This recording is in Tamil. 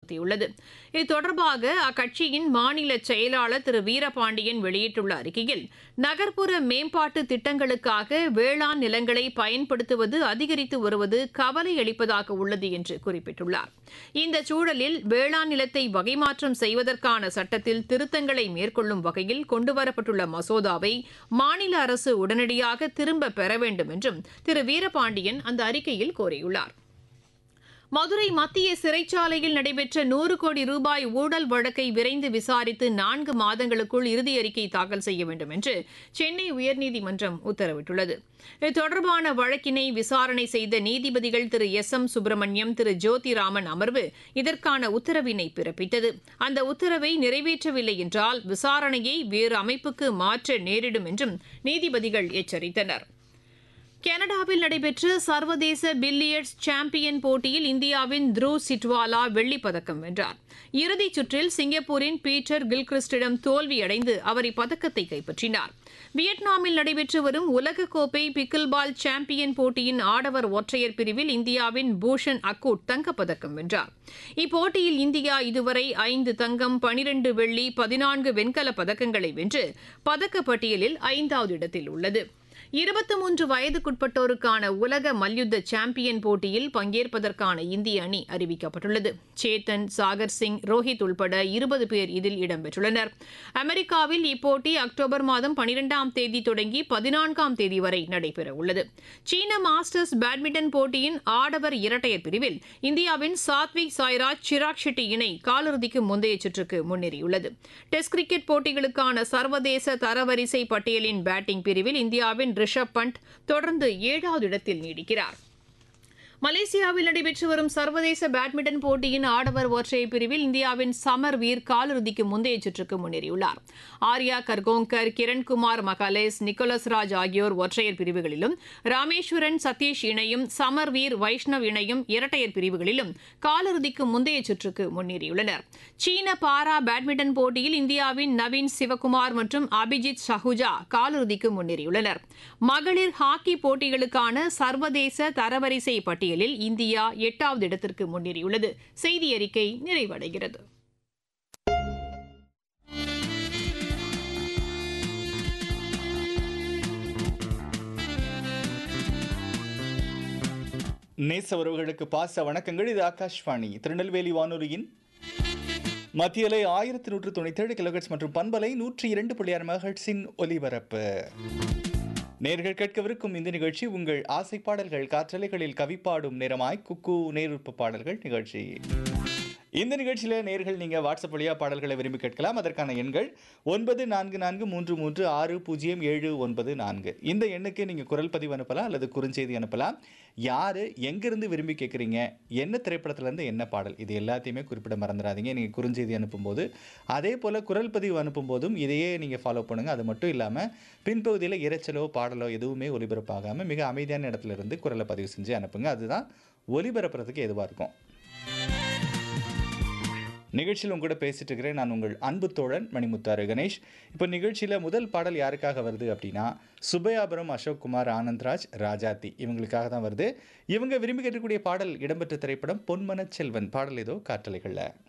வலியுறுத்தியுள்ளது இது தொடர்பாக அக்கட்சியின் மாநில செயலாளர் திரு வீரபாண்டியன் வெளியிட்டுள்ள அறிக்கையில் நகர்ப்புற மேம்பாட்டு திட்டங்களுக்காக வேளாண் நிலங்களை பயன்படுத்துவது அதிகரித்து வருவது கவலை அளிப்பதாக உள்ளது என்று குறிப்பிட்டுள்ளார் இந்த சூழலில் வேளாண் நிலத்தை வகைமாற்றம் செய்வதற்கான சட்டத்தில் திருத்தங்களை மேற்கொள்ளும் வகையில் கொண்டுவரப்பட்டுள்ள மசோதாவை மாநில அரசு உடனடியாக திரும்ப பெற வேண்டும் என்றும் திரு வீரபாண்டியன் அந்த அறிக்கையில் கோரியுள்ளார் மதுரை மத்திய சிறைச்சாலையில் நடைபெற்ற நூறு கோடி ரூபாய் ஊழல் வழக்கை விரைந்து விசாரித்து நான்கு மாதங்களுக்குள் இறுதி அறிக்கை தாக்கல் செய்ய வேண்டும் என்று சென்னை உயர்நீதிமன்றம் உத்தரவிட்டுள்ளது இது தொடர்பான வழக்கினை விசாரணை செய்த நீதிபதிகள் திரு எஸ் எம் சுப்பிரமணியம் திரு ஜோதிராமன் அமர்வு இதற்கான உத்தரவினை பிறப்பித்தது அந்த உத்தரவை நிறைவேற்றவில்லை என்றால் விசாரணையை வேறு அமைப்புக்கு மாற்ற நேரிடும் என்றும் நீதிபதிகள் எச்சரித்தனா் கனடாவில் நடைபெற்ற சர்வதேச பில்லியர்ட்ஸ் சாம்பியன் போட்டியில் இந்தியாவின் த்ருவ் சிட்வாலா வெள்ளிப் பதக்கம் வென்றார் இறுதிச் சுற்றில் சிங்கப்பூரின் பீட்டர் கில்கிறிஸ்டிடம் தோல்வியடைந்து அவர் இப்பதக்கத்தை கைப்பற்றினார் வியட்நாமில் நடைபெற்று வரும் உலகக்கோப்பை பிக்கில் பால் சாம்பியன் போட்டியின் ஆடவர் ஒற்றையர் பிரிவில் இந்தியாவின் பூஷன் அக்கூட் தங்கப்பதக்கம் வென்றார் இப்போட்டியில் இந்தியா இதுவரை ஐந்து தங்கம் பனிரண்டு வெள்ளி பதினான்கு வெண்கலப் பதக்கங்களை வென்று பதக்கப்பட்டியலில் ஐந்தாவது இடத்தில் உள்ளது இருபத்தி மூன்று வயதுக்குட்பட்டோருக்கான உலக மல்யுத்த சாம்பியன் போட்டியில் பங்கேற்பதற்கான இந்திய அணி அறிவிக்கப்பட்டுள்ளது சேத்தன் சாகர் சிங் ரோஹித் உள்பட இருபது பேர் இதில் இடம்பெற்றுள்ளனர் அமெரிக்காவில் இப்போட்டி அக்டோபர் மாதம் பனிரெண்டாம் தேதி தொடங்கி பதினான்காம் தேதி வரை நடைபெறவுள்ளது சீன மாஸ்டர்ஸ் பேட்மிண்டன் போட்டியின் ஆடவர் இரட்டையர் பிரிவில் இந்தியாவின் சாத்விக் சாய்ராஜ் சிராக் ஷெட்டி இணை காலிறுதிக்கு முந்தைய சுற்றுக்கு முன்னேறியுள்ளது டெஸ்ட் கிரிக்கெட் போட்டிகளுக்கான சர்வதேச தரவரிசை பட்டியலின் பேட்டிங் பிரிவில் இந்தியாவின் ரிஷப் பண்ட் தொடர்ந்து ஏழாவது இடத்தில் நீடிக்கிறார் மலேசியாவில் நடைபெற்று வரும் சர்வதேச பேட்மிண்டன் போட்டியின் ஆடவர் ஒற்றையர் பிரிவில் இந்தியாவின் சமர் வீர் காலிறுதிக்கு முந்தைய சுற்றுக்கு முன்னேறியுள்ளார் ஆர்யா கர்கோங்கர் கிரண்குமார் மகாலேஸ் நிக்கோலஸ் ராஜ் ஆகியோர் ஒற்றையர் பிரிவுகளிலும் ராமேஸ்வரன் சதீஷ் இணையும் சமர் வீர் வைஷ்ணவ் இணையும் இரட்டையர் பிரிவுகளிலும் காலிறுதிக்கு முந்தைய சுற்றுக்கு முன்னேறியுள்ளனர் சீன பாரா பேட்மிண்டன் போட்டியில் இந்தியாவின் நவீன் சிவகுமார் மற்றும் அபிஜித் சஹுஜா காலிறுதிக்கு முன்னேறியுள்ளனர் மகளிர் ஹாக்கி போட்டிகளுக்கான சர்வதேச தரவரிசை பட்டியல் பட்டியலில் இந்தியா எட்டாவது இடத்திற்கு முன்னேறியுள்ளது செய்தி அறிக்கை நிறைவடைகிறது நேச உறவுகளுக்கு பாச வணக்கங்கள் இது ஆகாஷ்வாணி திருநெல்வேலி வானொலியின் மத்தியலை ஆயிரத்தி நூற்று தொண்ணூத்தி ஏழு கிலோஹெட்ஸ் மற்றும் பண்பலை நூற்றி இரண்டு புள்ளியார் மகட்ஸின் ஒலிபரப்பு நேர்கள் கேட்கவிருக்கும் இந்த நிகழ்ச்சி உங்கள் ஆசை பாடல்கள் காற்றலைகளில் கவிப்பாடும் நேரமாய் குக்கு நேருப்பு பாடல்கள் நிகழ்ச்சி இந்த நிகழ்ச்சியில் நேர்கள் நீங்கள் வாட்ஸ்அப் வழியாக பாடல்களை விரும்பி கேட்கலாம் அதற்கான எண்கள் ஒன்பது நான்கு நான்கு மூன்று மூன்று ஆறு பூஜ்ஜியம் ஏழு ஒன்பது நான்கு இந்த எண்ணுக்கு நீங்கள் குரல் பதிவு அனுப்பலாம் அல்லது குறுஞ்செய்தி அனுப்பலாம் யார் எங்கேருந்து விரும்பி கேட்குறீங்க என்ன திரைப்படத்துலேருந்து என்ன பாடல் இது எல்லாத்தையுமே குறிப்பிட மறந்துடாதீங்க நீங்கள் குறுஞ்செய்தி அனுப்பும்போது அதே போல் குரல் பதிவு அனுப்பும்போதும் இதையே நீங்கள் ஃபாலோ பண்ணுங்கள் அது மட்டும் இல்லாமல் பின்பகுதியில் இரைச்சலோ பாடலோ எதுவுமே ஒலிபரப்பாகாமல் மிக அமைதியான இடத்துல இருந்து குரலை பதிவு செஞ்சு அனுப்புங்க அதுதான் ஒலிபரப்புறதுக்கு எதுவாக இருக்கும் நிகழ்ச்சியில் உங்க கூட பேசிட்டு இருக்கிறேன் நான் உங்கள் அன்பு தோழன் மணிமுத்தாறு கணேஷ் இப்போ நிகழ்ச்சியில் முதல் பாடல் யாருக்காக வருது அப்படின்னா சுபயாபுரம் அசோக் குமார் ஆனந்த்ராஜ் ராஜாத்தி இவங்களுக்காக தான் வருது இவங்க விரும்பி கேட்கக்கூடிய பாடல் இடம்பெற்ற திரைப்படம் பொன்மன செல்வன் பாடல் ஏதோ காற்றலைகளில்